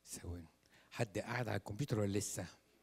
ثواني حد قاعد على الكمبيوتر ولا لسه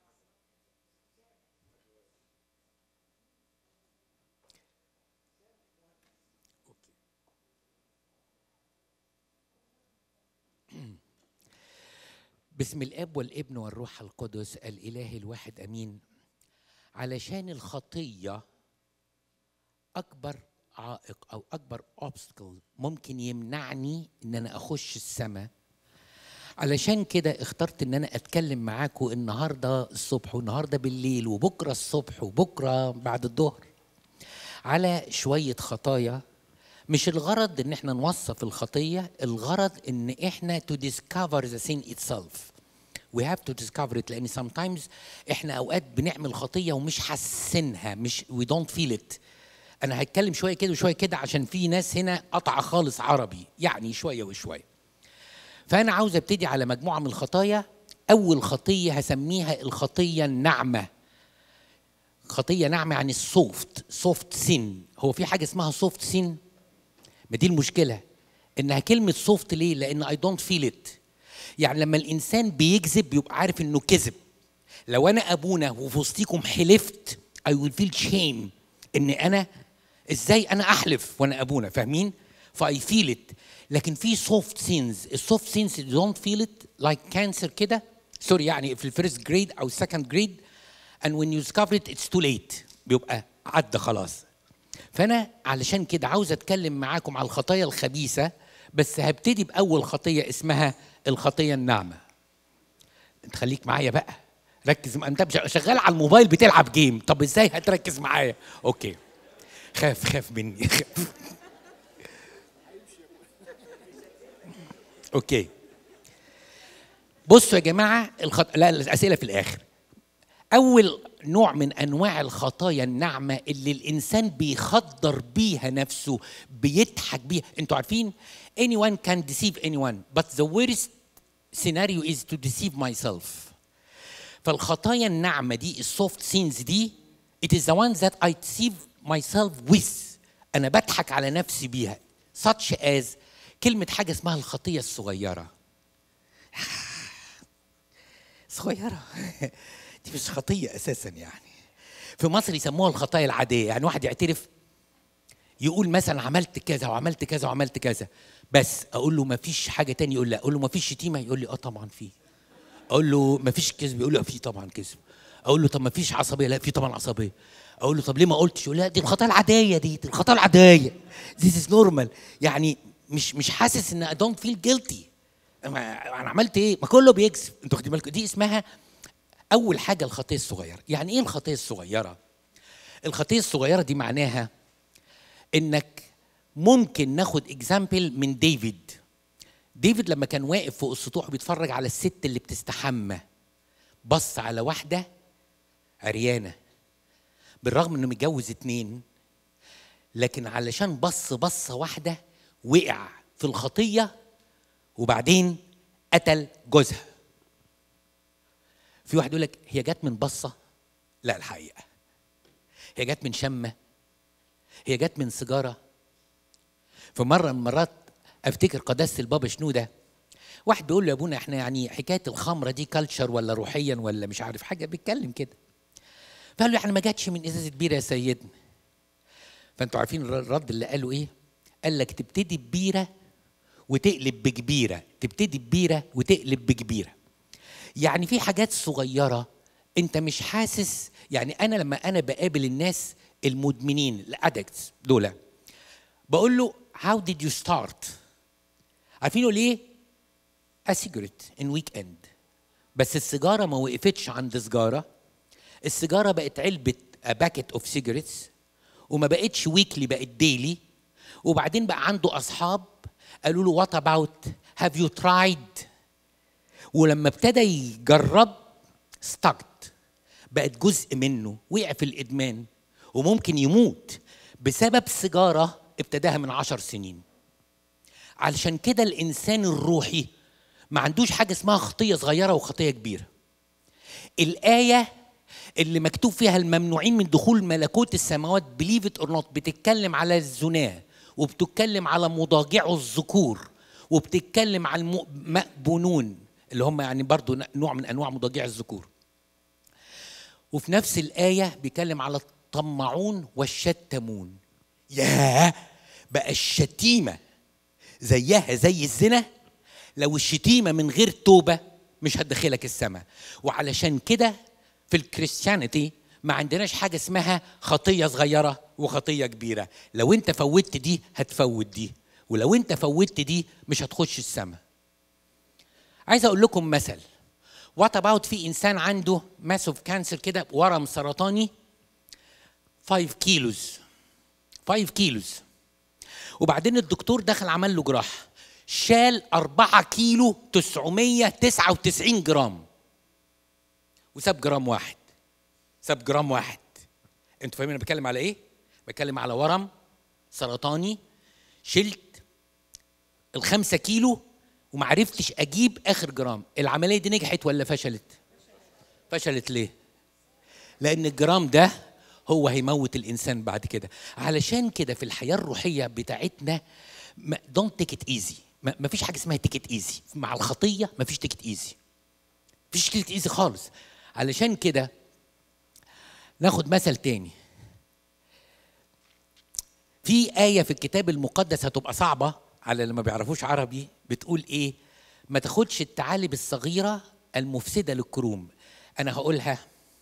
بسم الاب والابن والروح القدس الاله الواحد امين علشان الخطيه اكبر عائق او اكبر اوبستكل ممكن يمنعني ان انا اخش السماء علشان كده اخترت ان انا اتكلم معاكم النهارده الصبح والنهارده بالليل وبكره الصبح وبكره بعد الظهر على شويه خطايا مش الغرض ان احنا نوصف الخطيه الغرض ان احنا to discover the sin itself we have to discover it لان sometimes احنا اوقات بنعمل خطيه ومش حاسينها مش we don't feel it انا هتكلم شويه كده وشويه كده عشان في ناس هنا قطع خالص عربي يعني شويه وشويه فانا عاوز ابتدي على مجموعه من الخطايا اول خطيه هسميها الخطيه الناعمه خطيه ناعمه يعني السوفت سوفت سين هو في حاجه اسمها سوفت سين ما دي المشكله انها كلمه سوفت ليه لان اي دونت فيل ات يعني لما الانسان بيكذب بيبقى عارف انه كذب لو انا ابونا وفي وسطيكم حلفت اي ويل فيل شيم ان انا ازاي انا احلف وانا ابونا فاهمين فاي فيل ات لكن في سوفت سينز السوفت سينز دونت فيل ات لايك كانسر كده سوري يعني في الفيرست جريد او السكند جريد and when you discover it it's too late بيبقى عدى خلاص فانا علشان كده عاوز اتكلم معاكم على الخطايا الخبيثه بس هبتدي باول خطيه اسمها الخطيه الناعمه انت خليك معايا بقى ركز انت شغال على الموبايل بتلعب جيم طب ازاي هتركز معايا اوكي خاف خاف مني خاف اوكي بصوا يا جماعه الخط... لا الاسئله في الاخر اول نوع من انواع الخطايا الناعمه اللي الانسان بيخدر بيها نفسه بيضحك بيها انتوا عارفين anyone can deceive anyone but the worst scenario is to deceive myself فالخطايا الناعمه دي السوفت سينز دي it is the ones that I deceive myself with انا بضحك على نفسي بيها such as كلمه حاجه اسمها الخطيه الصغيره صغيره دي مش خطيه اساسا يعني في مصر يسموها الخطايا العاديه يعني واحد يعترف يقول مثلا عملت كذا وعملت كذا وعملت كذا بس اقول له ما فيش حاجه تاني يقول لا اقول له ما فيش شتيمه يقول لي اه طبعا في اقول له ما فيش كذب يقول لي اه في طبعا كذب اقول له طب ما فيش عصبيه لا في طبعا عصبيه اقول له طب ليه ما قلتش يقول لا دي الخطايا العاديه دي, دي الخطايا العاديه ذيس از نورمال يعني مش مش حاسس ان اي دونت فيل جيلتي انا عملت ايه ما كله بيكذب انتوا واخدين بالكم دي اسمها اول حاجه الخطيه الصغيره يعني ايه الخطيه الصغيره الخطيه الصغيره دي معناها انك ممكن ناخد اكزامبل من ديفيد ديفيد لما كان واقف فوق السطوح بيتفرج على الست اللي بتستحمى بص على واحده عريانه بالرغم انه متجوز اتنين لكن علشان بص بصه واحده وقع في الخطيه وبعدين قتل جوزها في واحد يقول لك هي جت من بصه لا الحقيقه هي جت من شمه هي جت من سيجاره في مره من المرات افتكر قداسه البابا شنوده واحد بيقول له يا ابونا احنا يعني حكايه الخمره دي كلتشر ولا روحيا ولا مش عارف حاجه بيتكلم كده فقال له احنا ما جاتش من ازازه بيره يا سيدنا فانتوا عارفين الرد اللي قاله ايه قال لك تبتدي ببيره وتقلب بكبيره تبتدي ببيره وتقلب بكبيره يعني في حاجات صغيره انت مش حاسس يعني انا لما انا بقابل الناس المدمنين الادكتس دول بقول له how did you start عارفين يقول ايه a cigarette in weekend بس السيجاره ما وقفتش عند سيجاره السيجاره بقت علبه a packet of cigarettes وما بقتش ويكلي بقت ديلي وبعدين بقى عنده اصحاب قالوا له وات اباوت هاف يو ترايد ولما ابتدى يجرب استقت بقت جزء منه وقع في الادمان وممكن يموت بسبب سيجاره ابتداها من عشر سنين علشان كده الانسان الروحي ما عندوش حاجه اسمها خطيه صغيره وخطيه كبيره الايه اللي مكتوب فيها الممنوعين من دخول ملكوت السماوات بليفت اور نوت بتتكلم على الزناه وبتتكلم على مضاجعه الذكور وبتتكلم على المؤبنون اللي هم يعني برضو نوع من انواع مضاجيع الذكور وفي نفس الايه بيتكلم على الطمعون والشتمون ياه بقى الشتيمه زيها زي الزنا لو الشتيمه من غير توبه مش هتدخلك السماء وعلشان كده في الكريستيانيتي ما عندناش حاجه اسمها خطيه صغيره وخطيه كبيره لو انت فوتت دي هتفوت دي ولو انت فوتت دي مش هتخش السماء عايز اقول لكم مثل وات اباوت في انسان عنده ماسوف كانسر كده ورم سرطاني 5 كيلوز 5 كيلوز وبعدين الدكتور دخل عمل له جراحه شال 4 كيلو 999 جرام وساب جرام واحد ساب جرام واحد انتوا فاهمين انا بتكلم على ايه بتكلم على ورم سرطاني شلت الخمسة كيلو وما عرفتش اجيب اخر جرام العمليه دي نجحت ولا فشلت فشلت ليه لان الجرام ده هو هيموت الانسان بعد كده علشان كده في الحياه الروحيه بتاعتنا دونت تيك ات ايزي ما فيش حاجه اسمها تيكت ايزي مع الخطيه ما فيش تيكت ايزي فيش تيكت ايزي خالص علشان كده ناخد مثل تاني في آية في الكتاب المقدس هتبقى صعبة على اللي ما بيعرفوش عربي بتقول إيه؟ ما تاخدش الثعالب الصغيرة المفسدة للكروم. أنا هقولها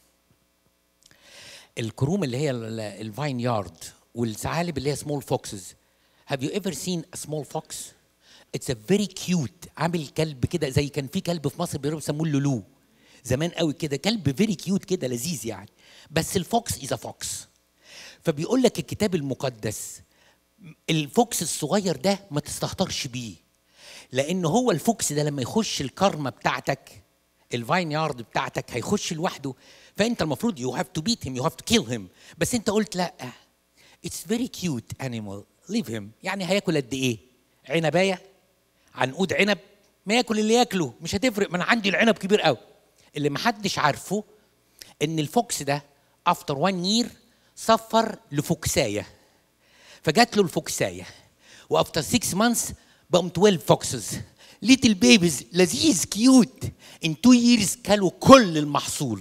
الكروم اللي هي الفاين يارد والثعالب اللي هي سمول فوكسز. Have you ever seen a small fox? It's a very cute عامل كلب كده زي كان في كلب في مصر بيسموه اللولو. زمان قوي كده كلب فيري كيوت كده لذيذ يعني بس الفوكس از فوكس فبيقول لك الكتاب المقدس الفوكس الصغير ده ما تستهترش بيه لان هو الفوكس ده لما يخش الكرمه بتاعتك الفاين يارد بتاعتك هيخش لوحده فانت المفروض يو هاف تو بيت هيم يو هاف تو كيل هيم بس انت قلت لا اتس فيري كيوت انيمال ليف هيم يعني هياكل قد ايه عنبايه عنقود عنب ما ياكل اللي ياكله مش هتفرق ما انا عندي العنب كبير قوي اللي محدش عارفه ان الفوكس ده افتر وان يير صفر لفوكسايه فجات له الفوكسايه وافتر 6 مانثس بقوا 12 فوكسز ليتل بيبيز لذيذ كيوت ان 2 ييرز كلوا كل المحصول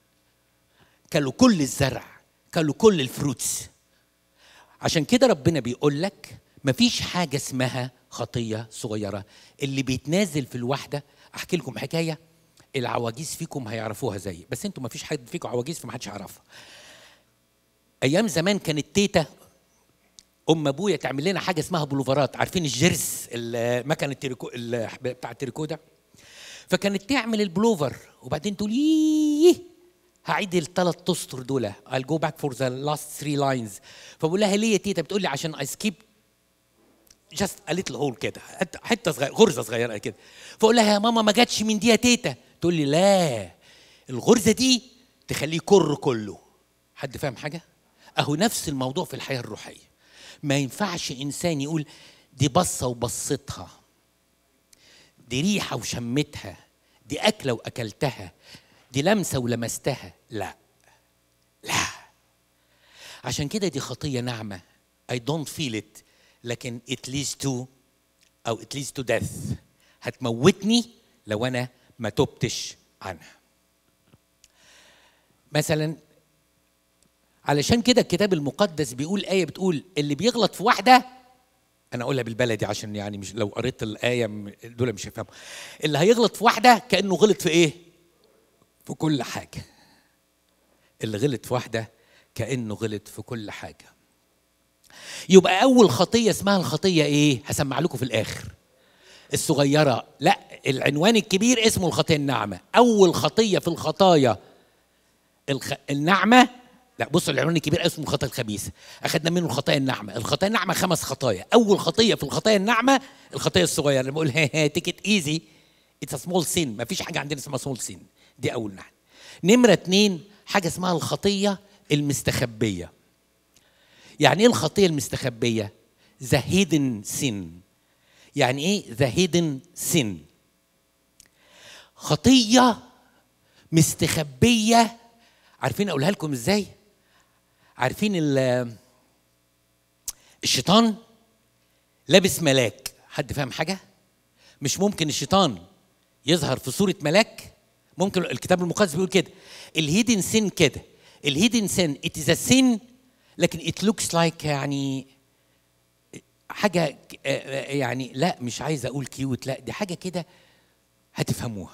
كلوا كل الزرع كلوا كل الفروتس عشان كده ربنا بيقول لك مفيش حاجة اسمها خطية صغيرة اللي بيتنازل في الوحدة أحكي لكم حكاية العواجيز فيكم هيعرفوها زي بس انتوا ما فيش حد فيكم عواجيز فما حدش يعرفها ايام زمان كانت تيتا ام ابويا تعمل لنا حاجه اسمها بلوفرات عارفين الجرس مكنه التريكو بتاع التريكو ده فكانت تعمل البلوفر وبعدين تقول ييه هعيد الثلاث اسطر دول I'll go back for the last three lines فبقول لها ليه يا تيتا بتقول لي عشان I skip just a little hole كده حته صغيره غرزه صغيره كده فاقول لها يا ماما ما جاتش من دي يا تيتا تقول لي لا الغرزه دي تخليه كر كله حد فاهم حاجه اهو نفس الموضوع في الحياه الروحيه ما ينفعش انسان يقول دي بصه وبصتها دي ريحه وشمتها دي اكله واكلتها دي لمسه ولمستها لا لا عشان كده دي خطيه ناعمه I don't feel it لكن it leads to او it leads to death هتموتني لو انا ما تبتش عنها مثلا علشان كده الكتاب المقدس بيقول آية بتقول اللي بيغلط في واحدة أنا أقولها بالبلدي عشان يعني مش لو قريت الآية دول مش هيفهموا اللي هيغلط في واحدة كأنه غلط في إيه؟ في كل حاجة اللي غلط في واحدة كأنه غلط في كل حاجة يبقى أول خطية اسمها الخطية إيه؟ هسمع لكم في الآخر الصغيرة لا العنوان الكبير اسمه الخطية الناعمة أول خطية في الخطايا الخ... النعمة لا بصوا العنوان الكبير اسمه الخطايا الخبيثة أخذنا منه الخطايا الناعمة الخطايا الناعمة خمس خطايا أول خطية في الخطايا الناعمة الخطية الصغيرة اللي بقول تيكت ايزي اتس سمول سين ما فيش حاجة عندنا اسمها سمول سين دي أول ناحية نمرة اتنين حاجة اسمها الخطية المستخبية يعني ايه الخطية المستخبية؟ ذا هيدن سين يعني ايه ذا هيدن سين خطيه مستخبيه عارفين اقولها لكم ازاي عارفين الشيطان لابس ملاك حد فاهم حاجه مش ممكن الشيطان يظهر في صوره ملاك ممكن الكتاب المقدس بيقول كده الهيدن سين كده الهيدن سين ات از سين لكن ات لوكس لايك يعني حاجه يعني لا مش عايز اقول كيوت لا دي حاجه كده هتفهموها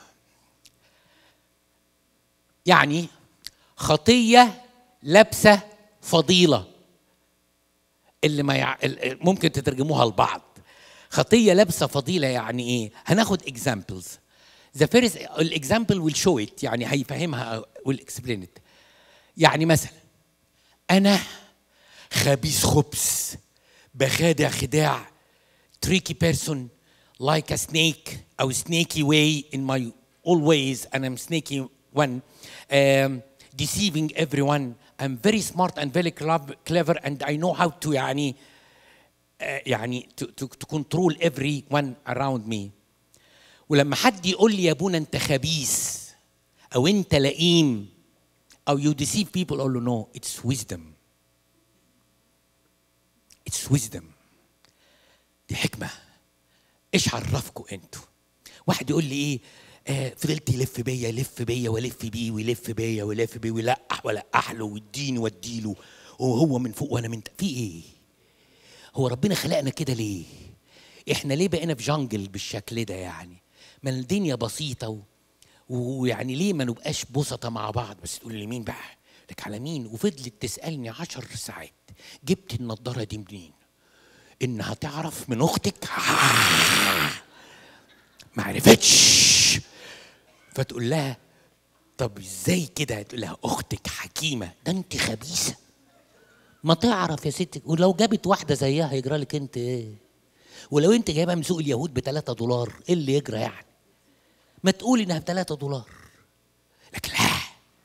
يعني خطيه لابسه فضيله اللي ما يع... ممكن تترجموها لبعض خطيه لابسه فضيله يعني ايه هناخد اكزامبلز ذا فيرست الاكزامبل ويل شو ات يعني هيفهمها ويل اكسبلين ات يعني مثلا انا خبيث خبث بخادع خداع tricky person like a snake او snaky way in my always and I'm snaky one um, deceiving everyone I'm very smart and very clever and I know how to يعني uh, يعني to, to, to control everyone around me ولما حد يقول لي يا ابونا انت خبيث او انت لئيم او you deceive people اقول له no it's wisdom it's wisdom دي حكمه ايش عرفكم انتوا واحد يقول لي ايه آه فضلت يلف بيا يلف بيا والف بيه ويلف بيا ويلف بيه ويلقح ولقح له ويديني واديله وهو من فوق وانا من في ايه هو ربنا خلقنا كده ليه احنا ليه بقينا في جنجل بالشكل ده يعني ما الدنيا بسيطه و... ويعني ليه ما نبقاش بسطة مع بعض بس تقول لي مين بقى لك على مين وفضلت تسألني عشر ساعات جبت النضارة دي منين إنها تعرف من أختك ما عرفتش فتقول لها طب ازاي كده تقول لها اختك حكيمه ده انت خبيثه ما تعرف يا ستي ولو جابت واحده زيها يجرى لك انت ايه ولو انت جايبها من سوق اليهود ب 3 دولار ايه اللي يجرى يعني ما تقول انها ب 3 دولار لكن لا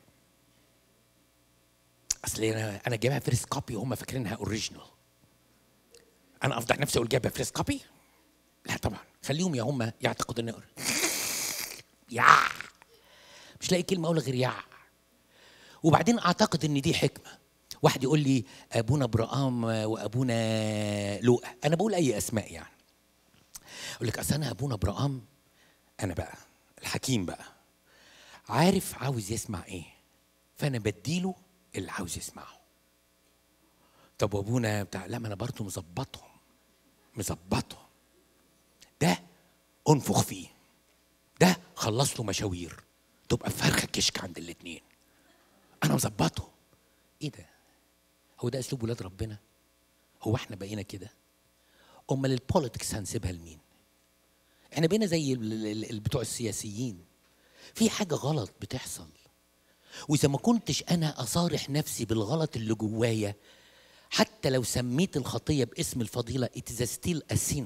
اصل انا انا جايبها فيرست كوبي وهم فاكرينها اوريجينال انا افضح نفسي اقول جايبها فيرست كوبي لا طبعا خليهم يا هم يعتقدوا ان يا مش لاقي كلمه اقول غير يا وبعدين اعتقد ان دي حكمه واحد يقول لي ابونا ابراهام وابونا لوقا انا بقول اي اسماء يعني اقول لك اصل انا ابونا ابراهام انا بقى الحكيم بقى عارف عاوز يسمع ايه فانا بديله اللي عاوز يسمعه طب وابونا بتاع لا ما انا برضه مظبطهم مظبطهم ده انفخ فيه ده خلص له مشاوير تبقى فرخه كشك عند الاتنين انا مظبطه ايه ده هو ده اسلوب ولاد ربنا هو احنا بقينا كده امال البوليتكس هنسيبها لمين احنا بقينا زي بتوع السياسيين في حاجه غلط بتحصل واذا ما كنتش انا اصارح نفسي بالغلط اللي جوايا حتى لو سميت الخطيه باسم الفضيله it is still a sin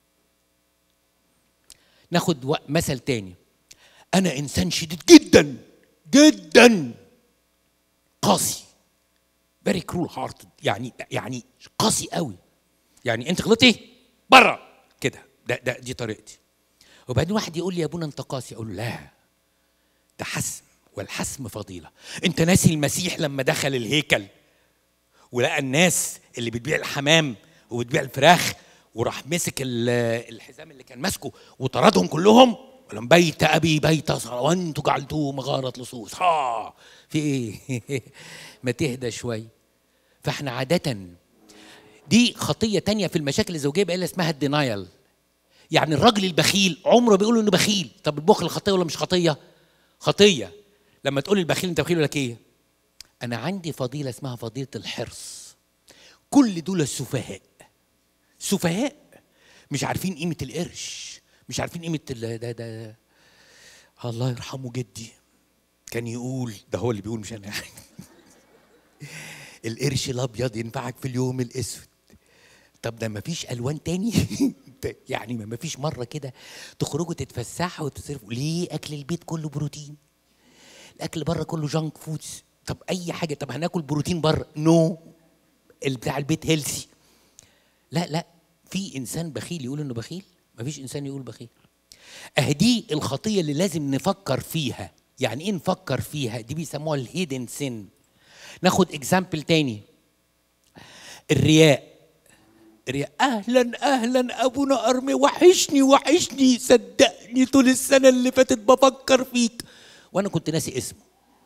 ناخد مثل تاني انا انسان شديد جدا جدا قاسي فيري كرول هارت يعني يعني قاسي قوي يعني انت غلطتي بره كده ده, ده دي طريقتي وبعدين واحد يقول لي يا ابونا انت قاسي اقول له لا ده حسم والحسم فضيله انت ناسي المسيح لما دخل الهيكل ولقى الناس اللي بتبيع الحمام وبتبيع الفراخ وراح مسك الحزام اللي كان ماسكه وطردهم كلهم ولم بيت ابي بيت وانتم جعلتوه مغاره لصوص ها في ايه ما تهدى شوي فاحنا عاده دي خطيه تانية في المشاكل الزوجيه بقى اسمها الدينايل يعني الراجل البخيل عمره بيقول انه بخيل طب البخل خطيه ولا مش خطيه خطيه لما تقول البخيل انت بخيل لك ايه انا عندي فضيله اسمها فضيله الحرص كل دول السفهاء سفهاء مش عارفين قيمه القرش مش عارفين قيمه ده ده الله يرحمه جدي كان يقول ده هو اللي بيقول مش انا يعني القرش الابيض ينفعك في اليوم الاسود طب ده مفيش الوان تاني يعني ما مفيش مره كده تخرجوا تتفسحوا وتصرفوا ليه اكل البيت كله بروتين الاكل بره كله جانك فودز طب اي حاجه طب هناكل بروتين بره نو no. بتاع البيت هيلثي لا لا في انسان بخيل يقول انه بخيل مفيش انسان يقول بخيل اهدي الخطيه اللي لازم نفكر فيها يعني ايه نفكر فيها دي بيسموها الهيدن سن ناخد اكزامبل تاني الرياء الرياء اهلا اهلا ابونا ارمي وحشني وحشني صدق سامحني طول السنه اللي فاتت بفكر فيك وانا كنت ناسي اسمه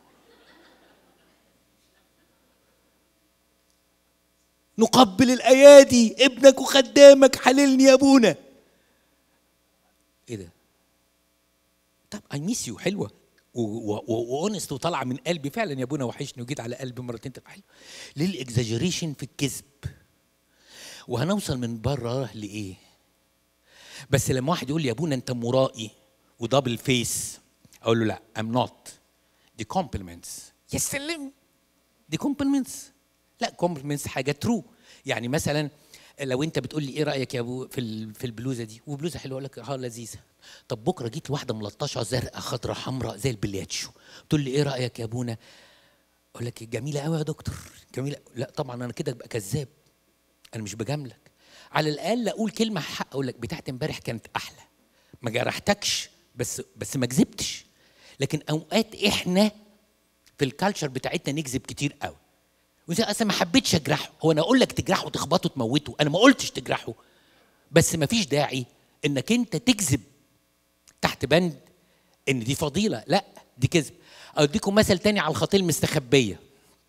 نقبل الايادي ابنك وخدامك حللني يا ابونا ايه ده طب اي ميس يو حلوه واونست وطالعه من قلبي فعلا يا ابونا وحشني وجيت على قلبي مرتين طب حلو ليه الاكزاجريشن في الكذب وهنوصل من بره لايه بس لما واحد يقول لي يا ابونا انت مرائي ودبل فيس اقول له لا ام نوت دي كومبلمنتس يا سلم دي كومبلمنتس لا كومبلمنتس حاجه ترو يعني مثلا لو انت بتقول لي ايه رايك يا ابو في ال- في البلوزه دي وبلوزه حلوه اقول لك اه لذيذه طب بكره جيت لواحده ملطشه زرقاء خضراء حمراء زي البلياتشو تقول لي ايه رايك يا ابونا اقول لك جميله قوي يا دكتور جميله لا طبعا انا كده ابقى كذاب انا مش بجاملك على الاقل اقول كلمه حق اقول لك بتاعت امبارح كانت احلى ما جرحتكش بس بس ما كذبتش لكن اوقات احنا في الكالتشر بتاعتنا نكذب كتير قوي وانت اصلا ما حبيتش اجرحه هو انا اقول لك تجرحه وتخبطه تموته انا ما قلتش تجرحه بس ما فيش داعي انك انت تكذب تحت بند ان دي فضيله لا دي كذب اديكم مثل تاني على الخطيه المستخبيه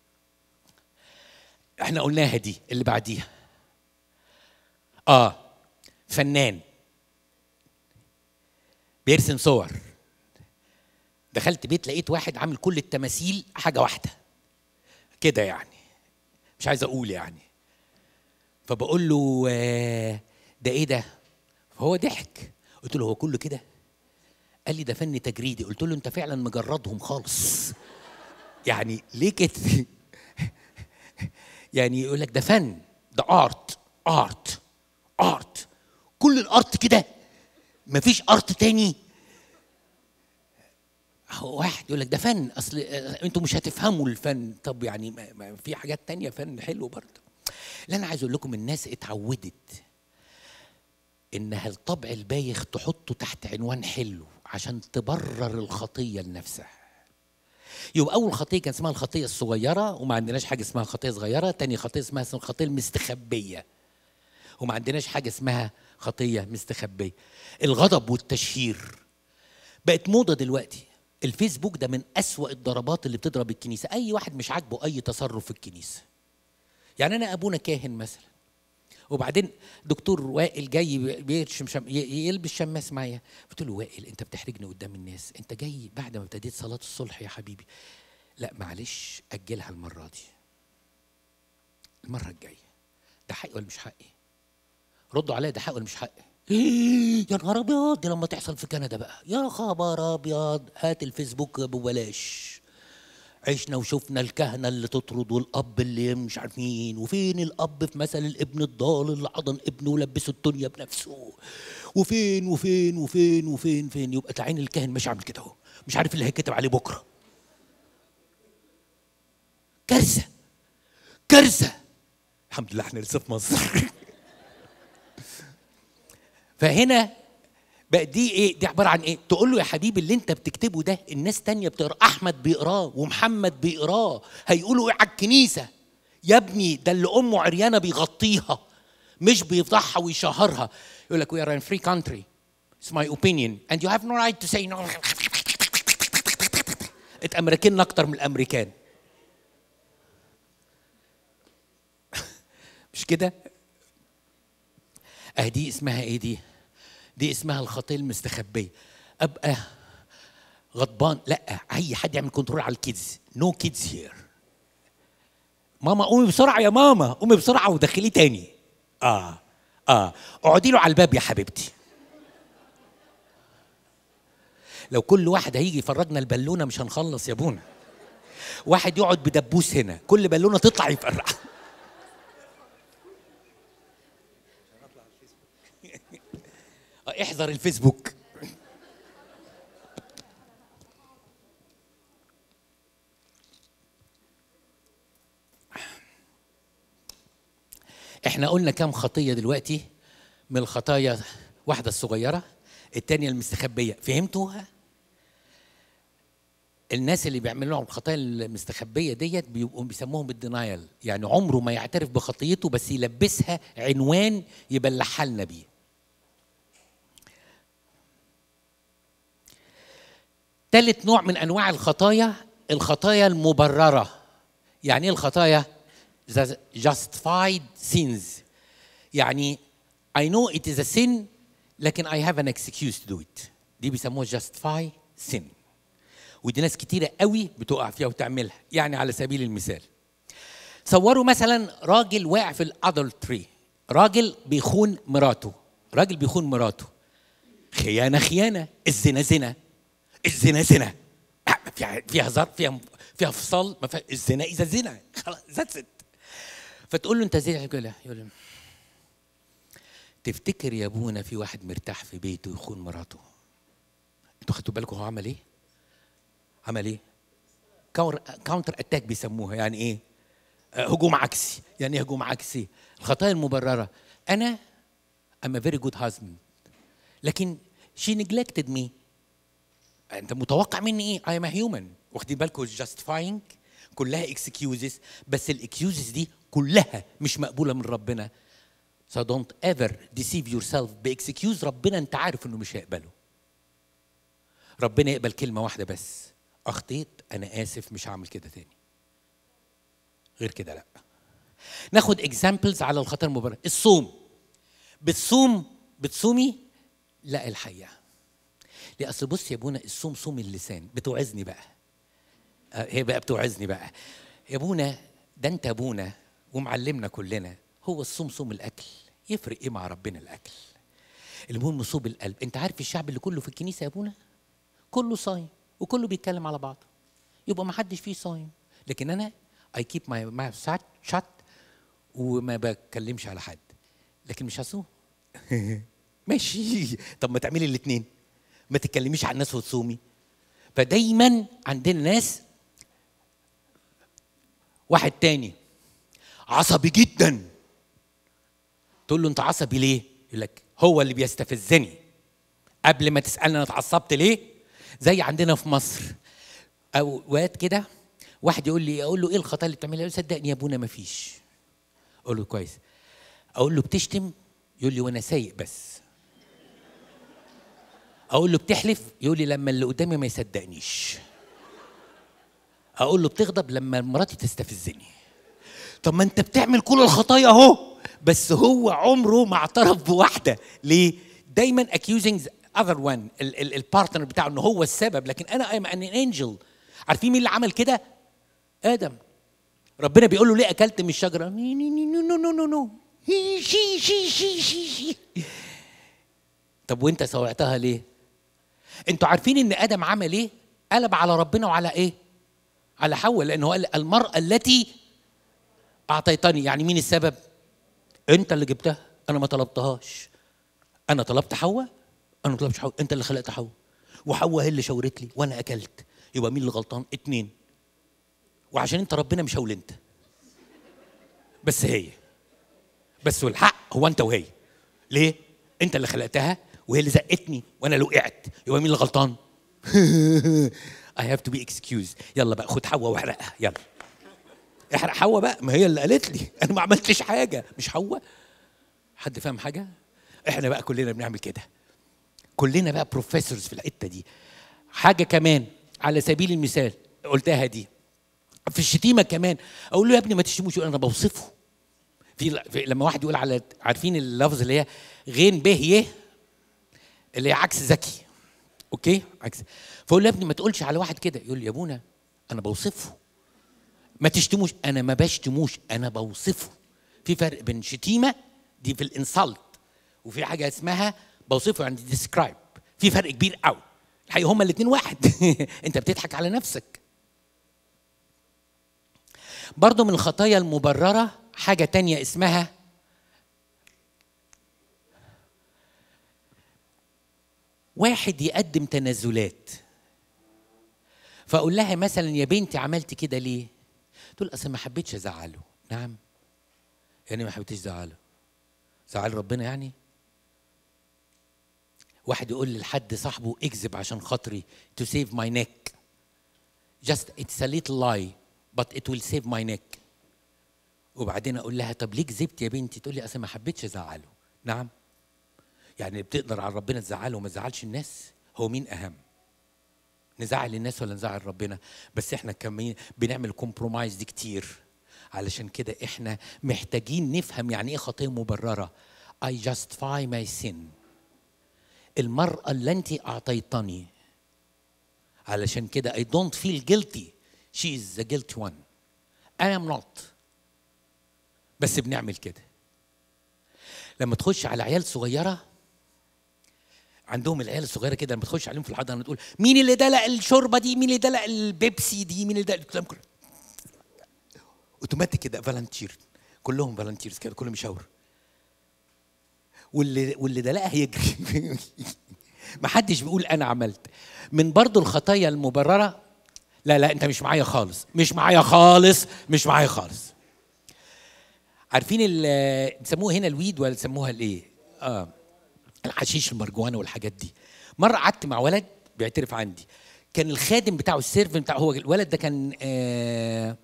احنا قلناها دي اللي بعديها اه فنان بيرسم صور دخلت بيت لقيت واحد عامل كل التماثيل حاجه واحده كده يعني مش عايز اقول يعني فبقول له آه، ده ايه ده فهو ضحك قلت له هو كله كده قال لي ده فن تجريدي قلت له انت فعلا مجردهم خالص يعني ليه كده يعني يقول لك ده فن ده ارت ارت ارت كل الارت كده مفيش ارت تاني هو واحد يقول لك ده فن اصل آه، انتوا مش هتفهموا الفن طب يعني ما ما في حاجات تانية فن حلو برضه اللي انا عايز اقول لكم الناس اتعودت انها الطبع البايخ تحطه تحت عنوان حلو عشان تبرر الخطيه لنفسها يبقى اول خطيه كان اسمها الخطيه الصغيره وما عندناش حاجه اسمها خطيه صغيره تاني خطيه اسمها الخطيه المستخبيه وما عندناش حاجه اسمها خطيه مستخبيه الغضب والتشهير بقت موضه دلوقتي الفيسبوك ده من أسوأ الضربات اللي بتضرب الكنيسه اي واحد مش عاجبه اي تصرف في الكنيسه يعني انا ابونا كاهن مثلا وبعدين دكتور وائل جاي بيرشم شم ي- يلبس شماس معايا قلت له وائل انت بتحرجني قدام الناس انت جاي بعد ما ابتديت صلاه الصلح يا حبيبي لا معلش اجلها المره دي المره الجايه ده حقي ولا مش حقي ردوا عليا ده حقي ولا مش حقي يا نهار ابيض دي لما تحصل في كندا بقى يا خبر ابيض هات الفيسبوك ببلاش عشنا وشفنا الكهنه اللي تطرد والاب اللي مش عارف مين وفين الاب في مثل الابن الضال اللي حضن ابنه ولبسه الدنيا بنفسه وفين وفين وفين وفين فين يبقى تعين الكاهن مش عامل كده اهو مش عارف اللي هيكتب عليه بكره كارثه كارثه الحمد لله احنا لسه في مصر فهنا بقى دي ايه دي عباره عن ايه تقول له يا حبيبي اللي انت بتكتبه ده الناس تانية بتقرا احمد بيقراه ومحمد بيقراه هيقولوا ايه على الكنيسه يا ابني ده اللي امه عريانه بيغطيها مش بيفضحها ويشهرها يقول لك we are in free country it's my opinion and you have no right to say no اتامريكان اكتر من الامريكان مش كده اه دي اسمها ايه دي دي اسمها الخطيه المستخبيه ابقى غضبان لا اي حد يعمل كنترول على الكيدز نو كيدز هير ماما قومي بسرعه يا ماما قومي بسرعه ودخليه تاني اه اه اقعدي له على الباب يا حبيبتي لو كل واحد هيجي يفرجنا البالونه مش هنخلص يا بونا واحد يقعد بدبوس هنا كل بالونه تطلع يفرقها آه، احذر الفيسبوك احنا قلنا كام خطية دلوقتي من الخطايا واحدة الصغيرة التانية المستخبية فهمتوها؟ الناس اللي بيعملوا لهم الخطايا المستخبية ديت بيبقوا بيسموهم الدينايل يعني عمره ما يعترف بخطيته بس يلبسها عنوان يبلعها لنا بيه ثالث نوع من انواع الخطايا الخطايا المبرره يعني ايه الخطايا The justified sins يعني I know it is a sin لكن I have an excuse to do it دي بيسموها justify sin ودي ناس كتيرة قوي بتقع فيها وتعملها يعني على سبيل المثال صوروا مثلا راجل واقع في الادلتري راجل بيخون مراته راجل بيخون مراته خيانة خيانة الزنا زنا الزنا زنا آه، فيها فيها هزار فيها فيها فصال ما فيها الزنا اذا زنا خلاص ذاتس ات فتقول له انت زي يقول له يقول له تفتكر يا ابونا في واحد مرتاح في بيته يخون مراته انتوا خدتوا بالكم هو عمل ايه عمل ايه كاونتر اتاك بيسموها يعني ايه آه، هجوم عكسي يعني ايه هجوم عكسي الخطايا المبرره انا I'm a very good husband لكن she neglected me انت متوقع مني ايه I am a human واخدين بالكم justifying كلها excuses بس الاكسكيوزز دي كلها مش مقبوله من ربنا so don't ever deceive yourself باكسكيوز ربنا انت عارف انه مش هيقبله ربنا يقبل كلمه واحده بس اخطيت انا اسف مش هعمل كده تاني غير كده لا ناخد اكزامبلز على الخطر المبرر الصوم بتصوم بتصومي لا الحقيقه ليه اصل بص يا ابونا الصوم صوم اللسان بتوعظني بقى آه، هي بقى بتوعظني بقى يا ابونا ده انت ابونا ومعلمنا كلنا هو الصوم صوم الاكل يفرق ايه مع ربنا الاكل المهم صوب القلب انت عارف الشعب اللي كله في الكنيسه يا ابونا كله صايم وكله بيتكلم على بعضه يبقى ما حدش فيه صايم لكن انا اي كيب ماي ماوث شات وما بتكلمش على حد لكن مش هصوم ماشي طب ما تعملي الاثنين ما تتكلميش على الناس وتصومي فدايما عندنا ناس واحد تاني عصبي جدا تقول له انت عصبي ليه يقول لك هو اللي بيستفزني قبل ما تسالني انا اتعصبت ليه زي عندنا في مصر اوقات كده واحد يقول لي اقول له ايه الخطا اللي بتعملها يقول لي صدقني يا ابونا ما فيش اقول له كويس اقول له بتشتم يقول لي وانا سايق بس اقول له بتحلف يقول لي لما اللي قدامي ما يصدقنيش اقول له بتغضب لما مراتي تستفزني طب ما انت بتعمل كل الخطايا اهو بس هو عمره ما اعترف بواحده ليه دايما accusing the other one البارتنر بتاعه ان هو السبب لكن انا I'm an angel عارفين مين اللي عمل كده ادم ربنا بيقول له ليه اكلت من الشجره نو نو نو نو نو نو شي شي شي شي شي طب وانت سوعتها ليه انتوا عارفين ان ادم عمل ايه قلب على ربنا وعلى ايه على حواء لانه قال المراه التي اعطيتني يعني مين السبب انت اللي جبتها انا ما طلبتهاش انا طلبت حواء انا ما طلبتش حواء انت اللي خلقت حواء وحواء هي اللي شاورت لي وانا اكلت يبقى مين اللي غلطان اتنين وعشان انت ربنا مش هقول انت بس هي بس والحق هو انت وهي ليه انت اللي خلقتها وهي اللي زقتني وانا اللي وقعت يبقى مين اللي غلطان I have to be excused يلا بقى خد حواء واحرقها يلا احرق حواء بقى ما هي اللي قالت لي انا ما عملتش حاجه مش حواء حد فاهم حاجه احنا بقى كلنا بنعمل كده كلنا بقى بروفيسورز في الحته دي حاجه كمان على سبيل المثال قلتها دي في الشتيمه كمان اقول له يا ابني ما تشتموش يقول انا بوصفه في, في لما واحد يقول على عارفين اللفظ اللي هي غين به يه اللي هي عكس ذكي اوكي عكس فاقول له يا ابني ما تقولش على واحد كده يقول لي يا ابونا انا بوصفه ما تشتموش انا ما بشتموش انا بوصفه في فرق بين شتيمه دي في الانسلت وفي حاجه اسمها بوصفه يعني ديسكرايب في فرق كبير قوي الحقيقه هما الاثنين واحد انت بتضحك على نفسك برضو من الخطايا المبررة حاجة تانية اسمها واحد يقدم تنازلات فأقول لها مثلا يا بنتي عملت كده ليه؟ تقول أصل ما حبيتش أزعله نعم يعني ما حبيتش أزعله زعل ربنا يعني؟ واحد يقول لحد صاحبه اكذب عشان خاطري to save my neck just it's a little lie but it will save my neck وبعدين اقول لها طب ليه كذبت يا بنتي تقول لي اصل ما حبيتش ازعله نعم يعني بتقدر على ربنا تزعله وما تزعلش الناس هو مين اهم نزعل الناس ولا نزعل ربنا بس احنا كمان بنعمل كومبرومايز دي كتير علشان كده احنا محتاجين نفهم يعني ايه خطيه مبرره I justify my sin المرأة اللي أنت أعطيتني علشان كده I don't feel guilty she is the guilty one I am not بس بنعمل كده لما تخش على عيال صغيرة عندهم العيال الصغيرة كده لما تخش عليهم في الحضانة تقول مين اللي دلق الشوربة دي مين اللي دلق البيبسي دي مين اللي دلق الكلام كله اوتوماتيك كده فالنتير كلهم فالنتيرز كده كلهم يشاور واللي واللي دلقها يجري ما حدش بيقول انا عملت من برضو الخطايا المبرره لا لا انت مش معايا خالص مش معايا خالص مش معايا خالص عارفين ال- بيسموها هنا الويد ولا بيسموها الايه اه الحشيش المرجوانه والحاجات دي مره قعدت مع ولد بيعترف عندي كان الخادم بتاعه السيرفن بتاعه هو الولد ده كان آه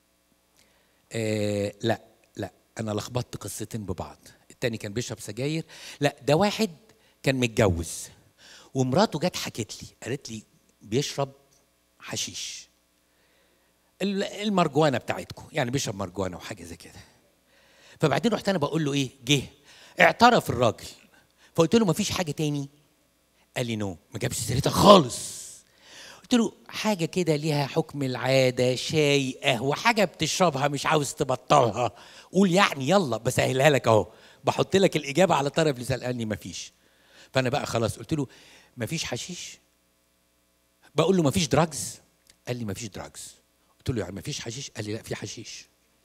آه لا لا انا لخبطت قصتين ببعض التاني كان بيشرب سجاير لا ده واحد كان متجوز ومراته جت حكت لي قالت لي بيشرب حشيش ال- المرجوانه بتاعتكم يعني بيشرب مرجوانه وحاجه زي كده فبعدين رحت انا بقول له ايه جه اعترف الراجل فقلت له مفيش حاجه تاني قال لي نو ما جابش سيرتها خالص قلت له حاجه كده ليها حكم العاده شاي قهوه حاجه بتشربها مش عاوز تبطلها قول يعني يلا بسهلها لك اهو بحط لك الاجابه على طرف لسان قال لي مفيش فانا بقى خلاص قلت له مفيش حشيش بقول له مفيش دراجز قال لي مفيش دراجز قلت له يعني مفيش حشيش قال لي لا في حشيش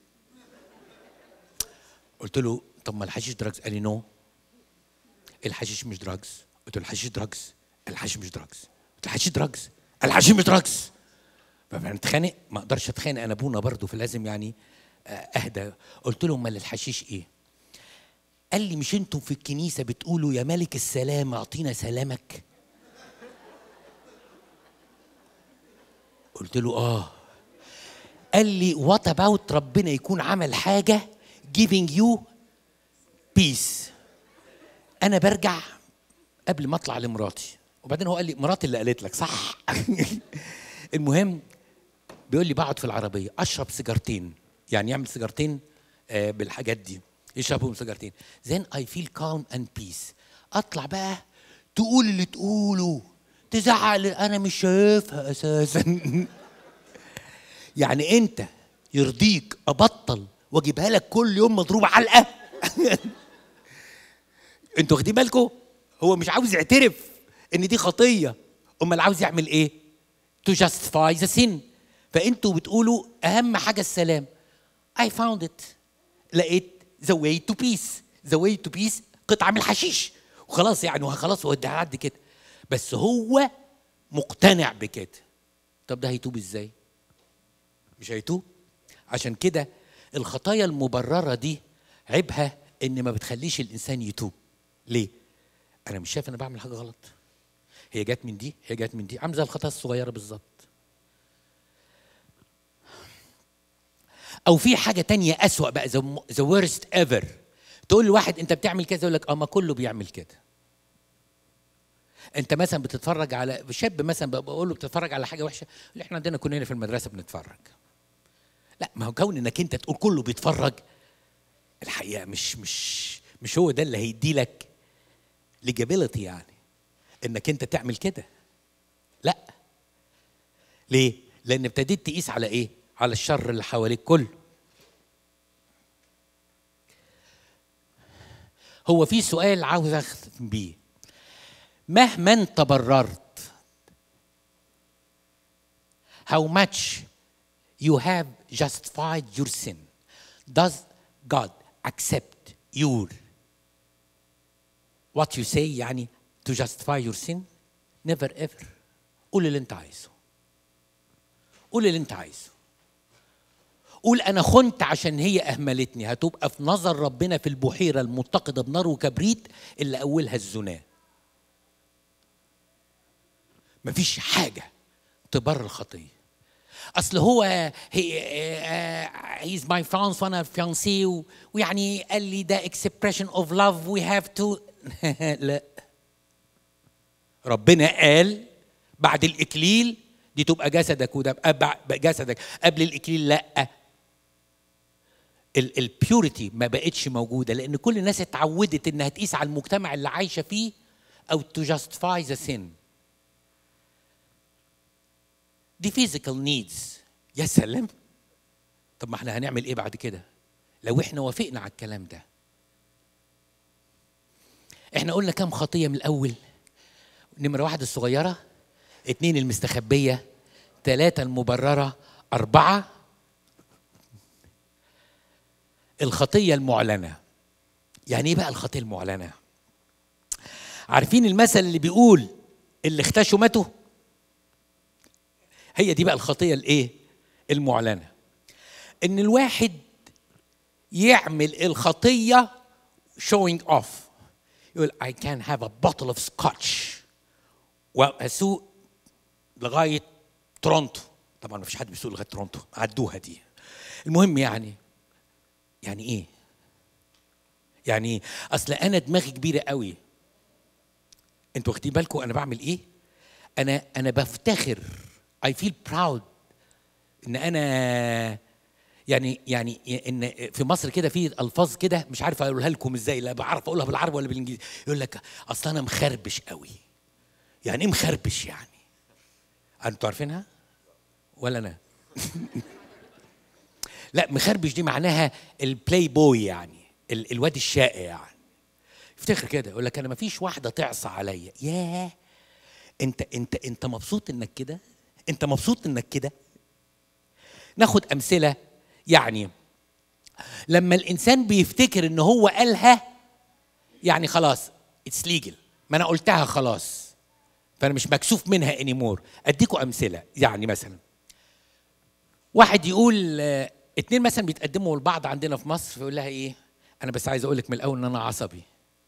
قلت له طب ما الحشيش دراجز قال لي نو الحشيش مش دراجز قلت له الحشيش دراجز الحشيش مش دراجز قلت له الحشيش دراجز الحشيش مش دراجز فبنتخانق ما اقدرش اتخانق انا ابونا برضه فلازم يعني آه، اهدى قلت له امال الحشيش ايه قال لي مش انتم في الكنيسه بتقولوا يا ملك السلام اعطينا سلامك قلت له اه قال لي وات اباوت ربنا يكون عمل حاجه giving you peace انا برجع قبل ما اطلع لمراتي وبعدين هو قال لي مراتي اللي قالت لك صح المهم بيقول لي بقعد في العربيه اشرب سيجارتين يعني يعمل سيجارتين آه، بالحاجات دي يشربهم سيجارتين then I feel calm and peace اطلع بقى تقول اللي تقوله تزعل انا مش شايفها اساسا يعني انت يرضيك ابطل واجيبها لك كل يوم مضروبه علقه انتوا واخدين بالكم هو مش عاوز يعترف ان دي خطيه امال عاوز يعمل ايه to justify the sin فانتوا بتقولوا اهم حاجه السلام I found it لقيت the way to peace the way to peace قطعه من الحشيش وخلاص يعني وخلاص هو ده عدي كده بس هو مقتنع بكده طب ده هيتوب ازاي مش هيتوب عشان كده الخطايا المبرره دي عيبها ان ما بتخليش الانسان يتوب ليه انا مش شايف انا بعمل حاجه غلط هي جت من دي هي جت من دي عامله زي الخطايا الصغيره بالظبط او في حاجه تانية اسوا بقى ذا worst ايفر تقول لواحد انت بتعمل كذا يقول لك اه ما كله بيعمل كده انت مثلا بتتفرج على شاب مثلا بقول له بتتفرج على حاجه وحشه اللي احنا عندنا كنا هنا في المدرسه بنتفرج لا ما هو كون انك انت تقول كله بيتفرج الحقيقه مش مش مش هو ده اللي هيدي لك ليجابيلتي يعني انك انت تعمل كده لا ليه لان ابتديت تقيس على ايه على الشر اللي حواليك كله هو في سؤال عاوز اختم بيه مهما تبررت how much you have justified your sin does God accept your what you say يعني to justify your sin never ever قول اللي انت عايزه قول اللي انت عايزه قول انا خنت عشان هي اهملتني هتبقى في نظر ربنا في البحيره المتقده بنار وكبريت اللي اولها الزنا مفيش حاجه تبرر الخطيه اصل هو هي از ماي فرانس وانا فيانسي ويعني قال لي ده اكسبريشن اوف لاف وي هاف تو لا ربنا قال بعد الاكليل دي تبقى جسدك وده جسدك قبل الاكليل لا البيوريتي ما بقتش موجوده لان كل الناس اتعودت انها تقيس على المجتمع اللي عايشه فيه او تو جاستيفاي ذا سين دي فيزيكال نيدز يا سلام طب ما احنا هنعمل ايه بعد كده لو احنا وافقنا على الكلام ده احنا قلنا كام خطيه من الاول نمره واحد الصغيره اتنين المستخبيه ثلاثه المبرره اربعه الخطيه المعلنه يعني ايه بقى الخطيه المعلنه عارفين المثل اللي بيقول اللي اختشوا ماتوا هي دي بقى الخطيه الايه المعلنه ان الواحد يعمل الخطيه showing off يقول I can have a bottle of scotch واسوق لغايه تورونتو طبعا ما فيش حد بيسوق لغايه تورونتو عدوها دي المهم يعني يعني ايه يعني ايه اصل انا دماغي كبيره قوي انتوا واخدين بالكم انا بعمل ايه انا انا بفتخر I feel proud ان انا يعني يعني ان في مصر كده في الفاظ كده مش عارف اقولها لكم ازاي لا بعرف اقولها بالعربي ولا بالانجليزي يقول لك اصل انا مخربش قوي يعني ايه مخربش يعني انتوا عارفينها ولا انا لا مخربش دي معناها البلاي بوي يعني ال الواد الشقي يعني افتخر كده يقول لك انا ما فيش واحده تعصى عليا ياه انت انت انت مبسوط انك كده انت مبسوط انك كده ناخد امثله يعني لما الانسان بيفتكر ان هو قالها يعني خلاص اتس ليجل ما انا قلتها خلاص فانا مش مكسوف منها انيمور اديكم امثله يعني مثلا واحد يقول اتنين مثلا بيتقدموا لبعض عندنا في مصر فيقول لها ايه انا بس عايز اقول لك من الاول ان انا عصبي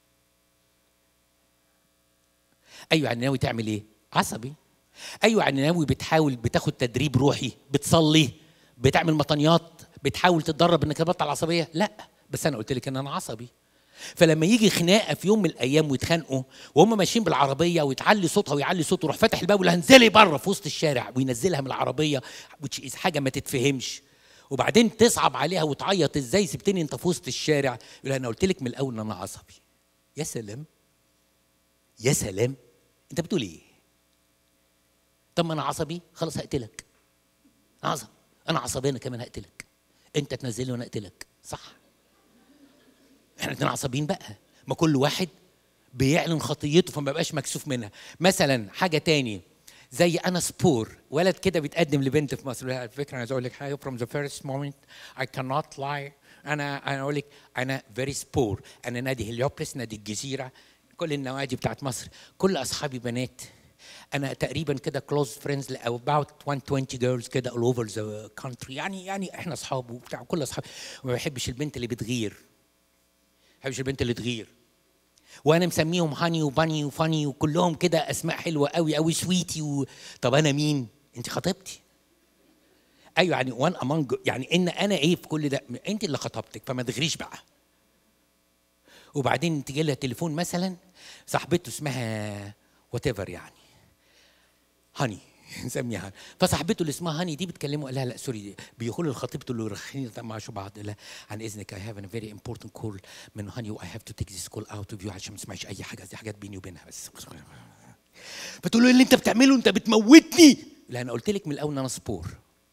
ايوه يعني ناوي تعمل ايه عصبي ايوه يعني ناوي بتحاول بتاخد تدريب روحي بتصلي بتعمل مطنيات بتحاول تتدرب انك تبطل العصبيه لا بس انا قلت لك ان انا عصبي فلما يجي خناقه في يوم من الايام ويتخانقوا وهم ماشيين بالعربيه ويتعلي صوتها ويعلي صوته يروح فاتح الباب ويقول انزلي بره في وسط الشارع وينزلها من العربيه which is حاجه ما تتفهمش وبعدين تصعب عليها وتعيط ازاي سبتني انت في وسط الشارع يقول انا قلت لك من الاول ان انا عصبي يا سلام يا سلام انت بتقول ايه طب ما انا عصبي خلاص هقتلك عصب انا عصبي انا كمان هقتلك انت تنزلني وانا اقتلك صح احنا اتنين عصبيين بقى ما كل واحد بيعلن خطيته فما بقاش مكسوف منها مثلا حاجه تاني زي انا سبور ولد كده بيتقدم لبنت في مصر على فكره انا عايز اقول لك حاجه from the first moment I cannot lie انا انا اقول لك انا very سبور انا نادي هليوبلس نادي الجزيره كل النوادي بتاعت مصر كل اصحابي بنات انا تقريبا كده كلوز فريندز about 120 جيرلز كده all over the country يعني يعني احنا اصحاب وبتاع كل اصحاب وما بحبش البنت اللي بتغير ما بحبش البنت اللي تغير وانا مسميهم هاني وباني وفاني وكلهم كده اسماء حلوه قوي قوي سويتي و... طب انا مين انت خطيبتي ايوه يعني وان امونج يعني ان انا ايه في كل ده انت اللي خطبتك فما تغريش بقى وبعدين تجي لها تليفون مثلا صاحبته اسمها وات ايفر يعني هاني نسميها هاني فصاحبته اللي اسمها هاني دي بتكلمه قال لها لا سوري بيقول لخطيبته اللي رخين مع شو بعض لا عن اذنك اي هاف ا فيري امبورتنت كول من هاني واي هاف تو تيك ذيس كول اوت اوف يو عشان ما تسمعش اي حاجه دي حاجات بيني وبينها بس فتقول له اللي انت بتعمله انت بتموتني لا انا قلت لك من الاول ان انا سبور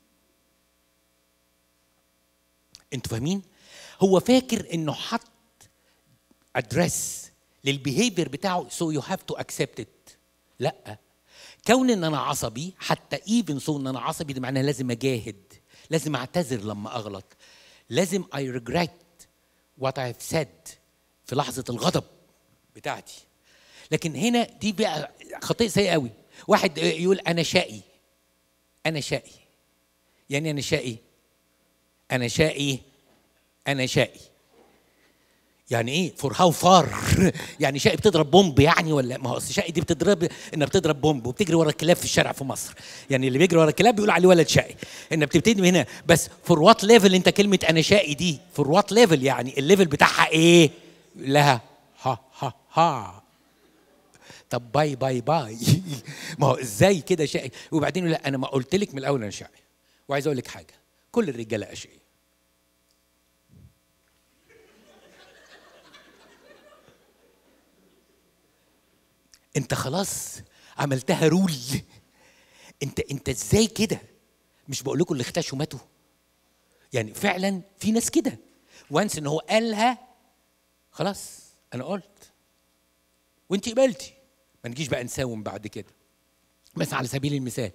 انتوا فاهمين هو فاكر انه حط ادريس للبيهيفير بتاعه سو يو هاف تو اكسبت ات لا كون ان انا عصبي حتى ايفن سو ان انا عصبي ده معناه لازم اجاهد لازم اعتذر لما اغلط لازم اي ريجريت وات اي سيد في لحظه الغضب بتاعتي لكن هنا دي بقى خطيئه سيئه قوي واحد يقول انا شقي انا شقي يعني انا شقي انا شقي انا شقي يعني ايه فور هاو فار يعني شقي بتضرب بومب يعني ولا ما هو اصل شقي دي بتضرب انها بتضرب بومب وبتجري ورا الكلاب في الشارع في مصر يعني اللي بيجري ورا الكلاب بيقول عليه ولد شقي انها بتبتدي من هنا بس فور وات ليفل انت كلمه انا شقي دي فور وات ليفل يعني الليفل بتاعها ايه لها ها ها ها طب باي باي باي ما هو ازاي كده شقي وبعدين يقول لا انا ما قلت لك من الاول انا شقي وعايز اقول لك حاجه كل الرجاله اشقياء انت خلاص عملتها رول انت انت ازاي كده مش بقول لكم اللي اختشوا ماتوا يعني فعلا في ناس كده وانس ان هو قالها خلاص انا قلت وانت قبلتي ما نجيش بقى نساوم بعد كده بس على سبيل المثال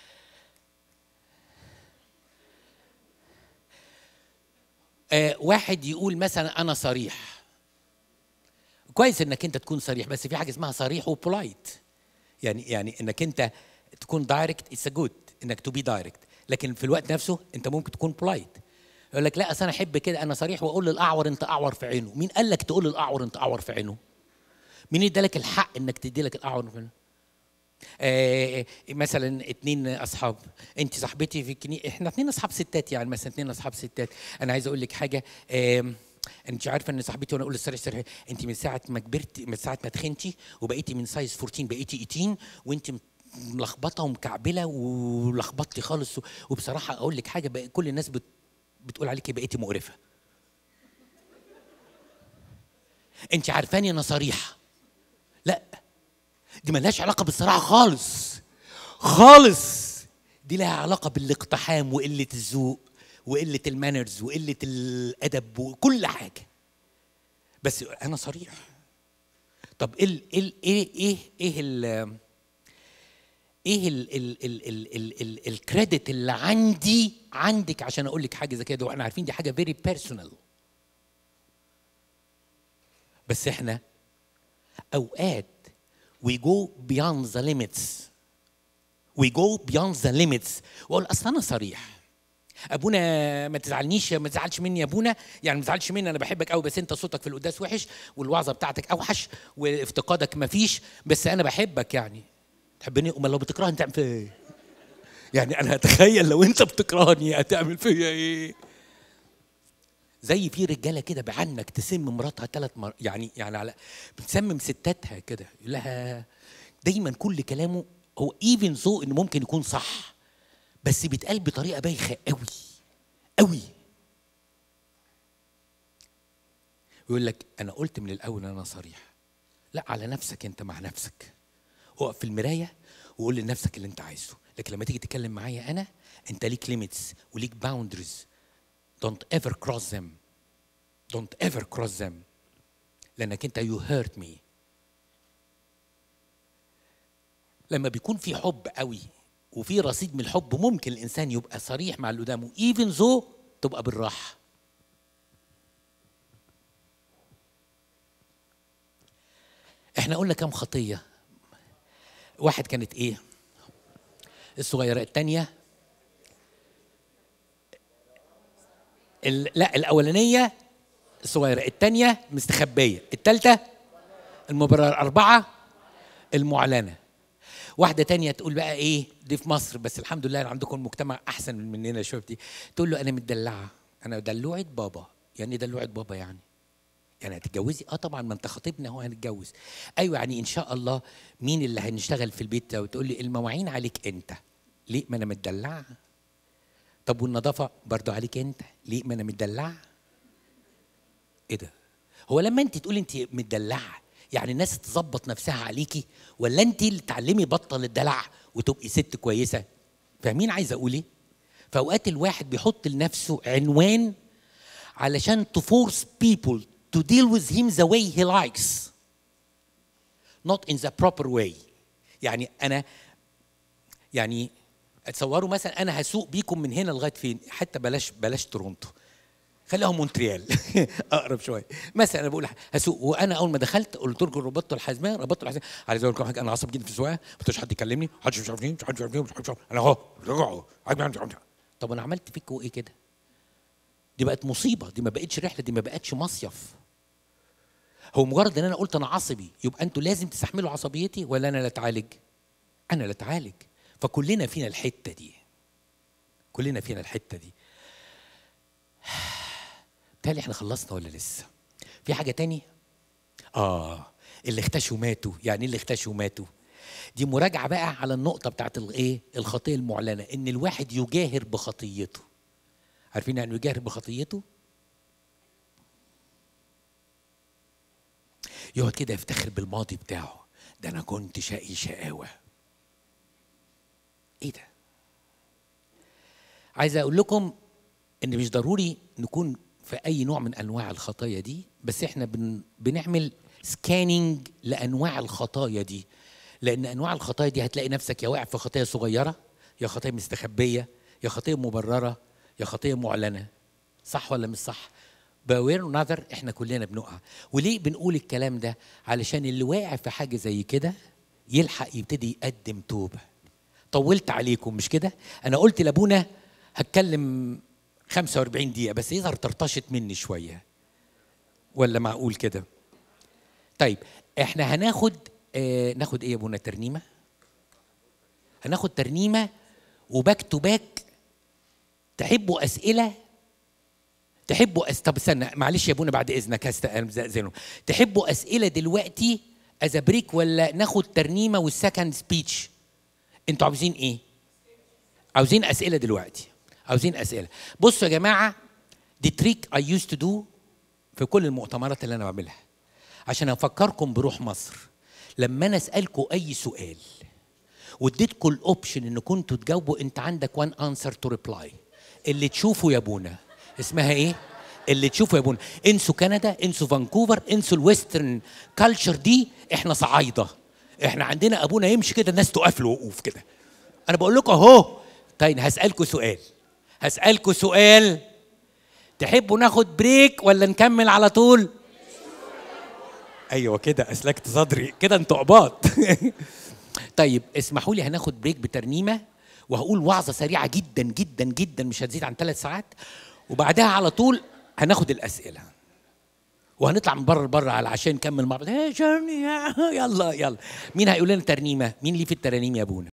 آه واحد يقول مثلا انا صريح كويس انك انت تكون صريح بس في حاجه اسمها صريح وبولايت يعني يعني انك انت تكون دايركت اتس جود انك تو بي دايركت لكن في الوقت نفسه انت ممكن تكون بولايت يقول لك لا اصل انا احب كده انا صريح واقول للاعور انت اعور في عينه مين قال لك تقول للاعور انت اعور في عينه مين ادالك الحق انك تدي لك الاعور في عينه آه مثلا اتنين اصحاب انت صاحبتي في الكنيسه احنا اتنين اصحاب ستات يعني مثلا اتنين اصحاب ستات انا عايز اقول لك حاجه آه انت عارفه ان صاحبتي وانا اقول للصريح صريح انت من ساعه ما كبرتي من ساعه ما تخنتي وبقيتي من سايز 14 بقيتي 18 وانت ملخبطه ومكعبله ولخبطتي خالص وبصراحه اقول لك حاجه بقى كل الناس بت بتقول عليكي بقيتي مقرفه انت عارفاني انا صريحه لا دي ملهاش علاقه بالصراحه خالص خالص دي لها علاقه بالاقتحام وقله الذوق وقله المانرز وقله الادب وكل حاجه بس انا صريح طب ايه ايه ايه ايه ايه ال ايه ال ال ال ال ال ال الكريدت اللي عندي عندك عشان اقول لك حاجه زي كده واحنا عارفين دي حاجه فيري بيرسونال بس احنا اوقات we go beyond the limits we go beyond the limits واقول اصل انا صريح ابونا ما تزعلنيش ما تزعلش مني يا ابونا يعني ما تزعلش مني انا بحبك قوي بس انت صوتك في القداس وحش والوعظه بتاعتك اوحش وافتقادك ما فيش بس انا بحبك يعني تحبني امال لو بتكرهني تعمل فيا ايه يعني انا اتخيل لو انت بتكرهني هتعمل فيا ايه زي في رجاله كده بعنك تسم مراتها ثلاث مر... يعني يعني على بتسمم ستاتها كده يقول لها دايما كل كلامه هو ايفن ذو انه ممكن يكون صح بس بيتقال بطريقه بايخه قوي قوي يقول لك انا قلت من الاول انا صريح لا على نفسك انت مع نفسك اقف في المرايه وقول لنفسك اللي انت عايزه لكن لما تيجي تتكلم معايا انا انت ليك ليميتس وليك باوندريز don't ever cross them don't ever cross them لانك انت you hurt me لما بيكون في حب قوي وفي رصيد من الحب ممكن الانسان يبقى صريح مع اللي قدامه even though تبقى بالراحه احنا قلنا كم خطيه واحد كانت ايه الصغيره الثانيه لا الاولانيه الصغيره الثانيه مستخبيه الثالثه المبرر اربعه المعلنه واحدة تانية تقول بقى ايه دي في مصر بس الحمد لله عندكم المجتمع احسن من مننا شوية دي تقول له انا متدلعة انا دلوعة بابا يعني دلوعة بابا يعني يعني هتتجوزي اه طبعا ما انت خطيبنا هو هنتجوز ايوه يعني ان شاء الله مين اللي هنشتغل في البيت ده وتقول لي المواعين عليك انت ليه ما انا متدلعه طب والنظافه برضو عليك انت ليه ما انا متدلعه ايه ده هو لما انت تقولي انت متدلعه يعني الناس تظبط نفسها عليكي ولا انت اللي تعلمي بطل الدلع وتبقي ست كويسه فاهمين عايز اقول ايه فاوقات الواحد بيحط لنفسه عنوان علشان تفورس people to deal with him the way he likes not in the proper way يعني انا يعني تصوروا مثلا انا هسوق بيكم من هنا لغايه فين حتى بلاش بلاش تورونتو خليها مونتريال اقرب شويه مثلا انا بقول هسوق وانا اول ما دخلت قلت لكم ربطت الحزمه ربطت الحزمه عايز اقول لكم حاجه انا عصب جدا في السواقه ما فيش حد يكلمني محدش مش عارفين مش حد عارفين مش حد انا اهو رجعوا طب انا عملت فيكم ايه كده؟ دي بقت مصيبه دي ما بقتش رحله دي ما بقتش مصيف هو مجرد ان انا قلت انا عصبي يبقى انتوا لازم تستحملوا عصبيتي ولا انا اللي اتعالج؟ انا اللي اتعالج فكلنا فينا الحته دي كلنا فينا الحته دي بالتالي احنا خلصنا ولا لسه في حاجه تاني اه اللي اختشوا ماتوا يعني ايه اللي اختشوا ماتوا دي مراجعه بقى على النقطه بتاعت الايه الخطيه المعلنه ان الواحد يجاهر بخطيته عارفين يعني يجاهر بخطيته يقعد كده يفتخر بالماضي بتاعه ده انا كنت شقي شقاوه ايه ده عايز اقول لكم ان مش ضروري نكون في اي نوع من انواع الخطايا دي بس احنا بن بنعمل سكاننج لانواع الخطايا دي لان انواع الخطايا دي هتلاقي نفسك يا واقع في خطيه صغيره يا خطيه مستخبيه يا خطيه مبرره يا خطيه معلنه صح ولا مش صح باوير نظر احنا كلنا بنقع وليه بنقول الكلام ده علشان اللي واقع في حاجه زي كده يلحق يبتدي يقدم توبه طولت عليكم مش كده انا قلت لابونا هتكلم 45 دقيقه بس يظهر طرطشت مني شويه ولا معقول كده طيب احنا هناخد آه ناخد ايه يا ابونا ترنيمه هناخد ترنيمه وباك تو باك تحبوا اسئله تحبوا أس... طب استنى معلش يا ابونا بعد اذنك هستأذنه تحبوا اسئله دلوقتي از بريك ولا ناخد ترنيمه والسكند سبيتش انتوا عاوزين ايه عاوزين اسئله دلوقتي عاوزين اسئله بصوا يا جماعه دي تريك اي يوز تو دو في كل المؤتمرات اللي انا بعملها عشان افكركم بروح مصر لما انا اسالكم اي سؤال واديتكم الاوبشن ان كنتوا تجاوبوا انت عندك وان انسر تو ريبلاي اللي تشوفه يا ابونا اسمها ايه اللي تشوفه يا ابونا انسوا كندا انسوا فانكوفر انسوا الويسترن كلتشر دي احنا صعايده احنا عندنا ابونا يمشي كده الناس تقف له وقوف كده انا بقول لكم اهو طيب هسالكم سؤال هسالكم سؤال تحبوا ناخد بريك ولا نكمل على طول ايوه كده اسلكت صدري كده انتوا عباط طيب اسمحوا لي هناخد بريك بترنيمه وهقول وعظه سريعه جدا جدا جدا مش هتزيد عن ثلاث ساعات وبعدها على طول هناخد الاسئله وهنطلع من بره لبره على عشان نكمل مع بعض يلا يلا مين هيقول لنا ترنيمه مين ليه في الترانيم يا ابونا